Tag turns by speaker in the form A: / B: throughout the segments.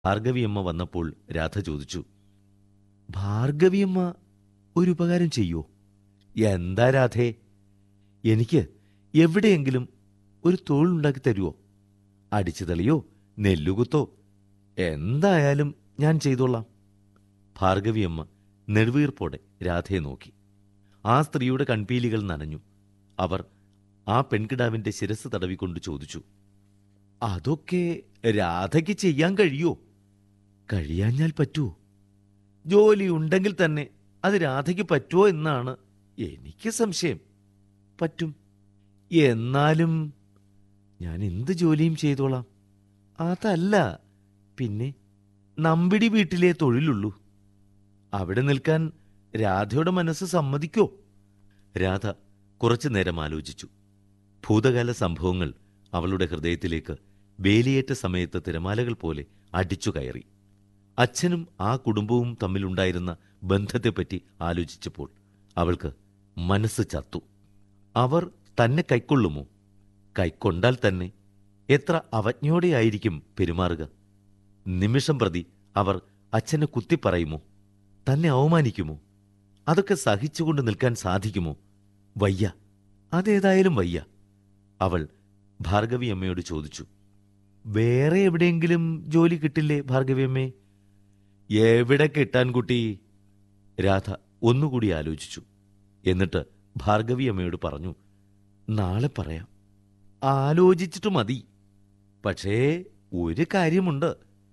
A: ഭാർഗവിയമ്മ വന്നപ്പോൾ രാധ ചോദിച്ചു ഭാർഗവിയമ്മ ഒരു ഉപകാരം ചെയ്യോ എന്താ രാധേ എനിക്ക് എവിടെയെങ്കിലും ഒരു തൊഴിലുണ്ടാക്കി തരുമോ അടിച്ചു തളിയോ നെല്ലുകുത്തോ എന്തായാലും ഞാൻ ചെയ്തോളാം ഭാർഗവിയമ്മ നെടുവീർപ്പോടെ രാധയെ നോക്കി ആ സ്ത്രീയുടെ കൺപീലികൾ നനഞ്ഞു അവർ ആ പെൺകിടാവിന്റെ ശിരസ് തടവിക്കൊണ്ട് ചോദിച്ചു അതൊക്കെ രാധയ്ക്ക് ചെയ്യാൻ കഴിയോ കഴിയാഞ്ഞാൽ പറ്റുമോ ജോലി ഉണ്ടെങ്കിൽ തന്നെ അത് രാധയ്ക്ക് പറ്റുമോ എന്നാണ് എനിക്ക് സംശയം പറ്റും എന്നാലും ഞാൻ എന്ത് ജോലിയും ചെയ്തോളാം അതല്ല പിന്നെ നമ്പിടി വീട്ടിലെ തൊഴിലുള്ളൂ അവിടെ നിൽക്കാൻ രാധയുടെ മനസ്സ് സമ്മതിക്കോ രാധ കുറച്ചു നേരം ആലോചിച്ചു ഭൂതകാല സംഭവങ്ങൾ അവളുടെ ഹൃദയത്തിലേക്ക് വേലിയേറ്റ സമയത്ത് തിരമാലകൾ പോലെ അടിച്ചു കയറി അച്ഛനും ആ കുടുംബവും തമ്മിലുണ്ടായിരുന്ന ബന്ധത്തെപ്പറ്റി ആലോചിച്ചപ്പോൾ അവൾക്ക് മനസ്സ് ചത്തു അവർ തന്നെ കൈക്കൊള്ളുമോ കൈക്കൊണ്ടാൽ തന്നെ എത്ര അവജ്ഞയോടെയായിരിക്കും പെരുമാറുക നിമിഷം പ്രതി അവർ അച്ഛനെ കുത്തിപ്പറയുമോ തന്നെ അവമാനിക്കുമോ അതൊക്കെ സഹിച്ചുകൊണ്ട് നിൽക്കാൻ സാധിക്കുമോ വയ്യ അതേതായാലും വയ്യ അവൾ ഭാർഗവി അമ്മയോട് ചോദിച്ചു വേറെ എവിടെയെങ്കിലും ജോലി കിട്ടില്ലേ ഭാർഗവി അമ്മേ എവിടെ കിട്ടാൻ കുട്ടി രാധ ഒന്നുകൂടി ആലോചിച്ചു എന്നിട്ട് ഭാർഗവി അമ്മയോട് പറഞ്ഞു നാളെ പറയാം ആലോചിച്ചിട്ട് മതി പക്ഷേ ഒരു കാര്യമുണ്ട്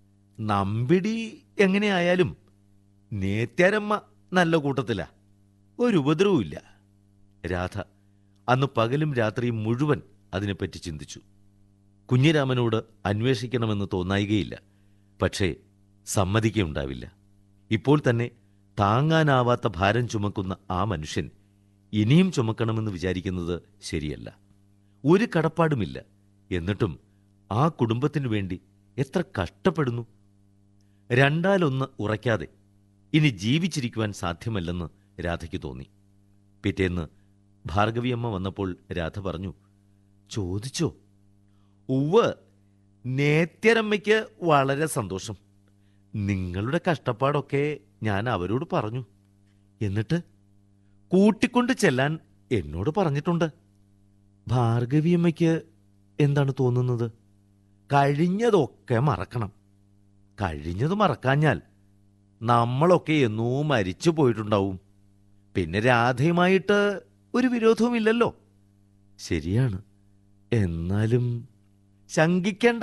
A: നമ്പിടി എങ്ങനെയായാലും നേത്യാരമ്മ നല്ല കൂട്ടത്തില ഒരു ഉപദ്രവമില്ല രാധ അന്ന് പകലും രാത്രിയും മുഴുവൻ അതിനെപ്പറ്റി ചിന്തിച്ചു കുഞ്ഞിരാമനോട് അന്വേഷിക്കണമെന്ന് തോന്നായികയില്ല പക്ഷേ സമ്മതിക്കുകയുണ്ടാവില്ല ഇപ്പോൾ തന്നെ താങ്ങാനാവാത്ത ഭാരം ചുമക്കുന്ന ആ മനുഷ്യൻ ഇനിയും ചുമക്കണമെന്ന് വിചാരിക്കുന്നത് ശരിയല്ല ഒരു കടപ്പാടുമില്ല എന്നിട്ടും ആ കുടുംബത്തിനു വേണ്ടി എത്ര കഷ്ടപ്പെടുന്നു രണ്ടാലൊന്ന് ഉറയ്ക്കാതെ ഇനി ജീവിച്ചിരിക്കുവാൻ സാധ്യമല്ലെന്ന് രാധയ്ക്ക് തോന്നി പിറ്റേന്ന് ഭാർഗവിയമ്മ വന്നപ്പോൾ രാധ പറഞ്ഞു ചോദിച്ചോ ഉവ് നേത്യരമ്മയ്ക്ക് വളരെ സന്തോഷം നിങ്ങളുടെ കഷ്ടപ്പാടൊക്കെ ഞാൻ അവരോട് പറഞ്ഞു എന്നിട്ട് കൂട്ടിക്കൊണ്ട് ചെല്ലാൻ എന്നോട് പറഞ്ഞിട്ടുണ്ട് ഭാർഗവിയമ്മയ്ക്ക് എന്താണ് തോന്നുന്നത് കഴിഞ്ഞതൊക്കെ മറക്കണം കഴിഞ്ഞത് മറക്കാഞ്ഞാൽ നമ്മളൊക്കെ എന്നോ മരിച്ചു പോയിട്ടുണ്ടാവും പിന്നെ രാധയുമായിട്ട് ഒരു വിരോധവുമില്ലല്ലോ ശരിയാണ് എന്നാലും ശങ്കിക്കണ്ട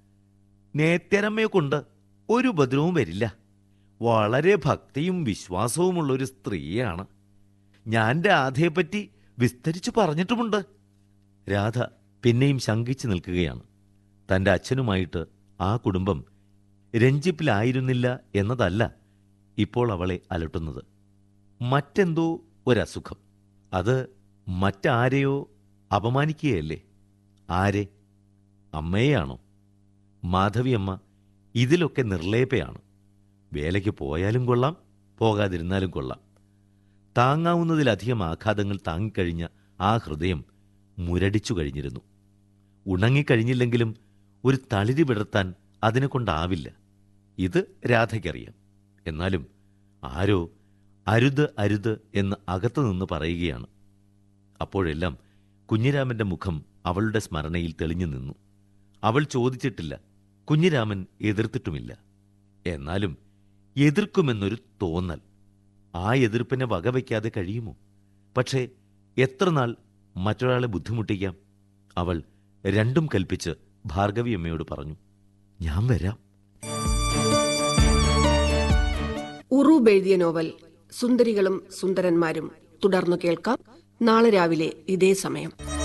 A: നേത്യരമ്മയെ കൊണ്ട് ഒരു ഉപദ്രവവും വരില്ല വളരെ ഭക്തിയും വിശ്വാസവുമുള്ള ഒരു സ്ത്രീയാണ് ഞാൻ രാധയെപ്പറ്റി വിസ്തരിച്ചു പറഞ്ഞിട്ടുമുണ്ട് രാധ പിന്നെയും ശങ്കിച്ചു നിൽക്കുകയാണ് തന്റെ അച്ഛനുമായിട്ട് ആ കുടുംബം രഞ്ജിപ്പിലായിരുന്നില്ല എന്നതല്ല ഇപ്പോൾ അവളെ അലട്ടുന്നത് മറ്റെന്തോ ഒരസുഖം അത് മറ്റാരെയോ അപമാനിക്കുകയല്ലേ ആരെ അമ്മയെയാണോ മാധവിയമ്മ ഇതിലൊക്കെ നിർലേപയാണ് വേലയ്ക്ക് പോയാലും കൊള്ളാം പോകാതിരുന്നാലും കൊള്ളാം താങ്ങാവുന്നതിലധികം ആഘാതങ്ങൾ താങ്ങിക്കഴിഞ്ഞ ആ ഹൃദയം മുരടിച്ചു കഴിഞ്ഞിരുന്നു ഉണങ്ങിക്കഴിഞ്ഞില്ലെങ്കിലും ഒരു തളിരി വിടർത്താൻ അതിനെ കൊണ്ടാവില്ല ഇത് രാധയ്ക്കറിയാം എന്നാലും ആരോ അരുത് അരുത് എന്ന് അകത്തു നിന്ന് പറയുകയാണ് അപ്പോഴെല്ലാം കുഞ്ഞിരാമന്റെ മുഖം അവളുടെ സ്മരണയിൽ തെളിഞ്ഞു നിന്നു അവൾ ചോദിച്ചിട്ടില്ല കുഞ്ഞിരാമൻ എതിർത്തിട്ടുമില്ല എന്നാലും എതിർക്കുമെന്നൊരു തോന്നൽ ആ എതിർപ്പിനെ വകവയ്ക്കാതെ കഴിയുമോ പക്ഷേ എത്ര നാൾ മറ്റൊരാളെ ബുദ്ധിമുട്ടിക്കാം അവൾ രണ്ടും കൽപ്പിച്ച് ഭാർഗവി അമ്മയോട് പറഞ്ഞു ഞാൻ വരാം
B: ഉറൂബ് എഴുതിയ നോവൽ സുന്ദരികളും സുന്ദരന്മാരും തുടർന്നു കേൾക്കാം നാളെ രാവിലെ ഇതേ സമയം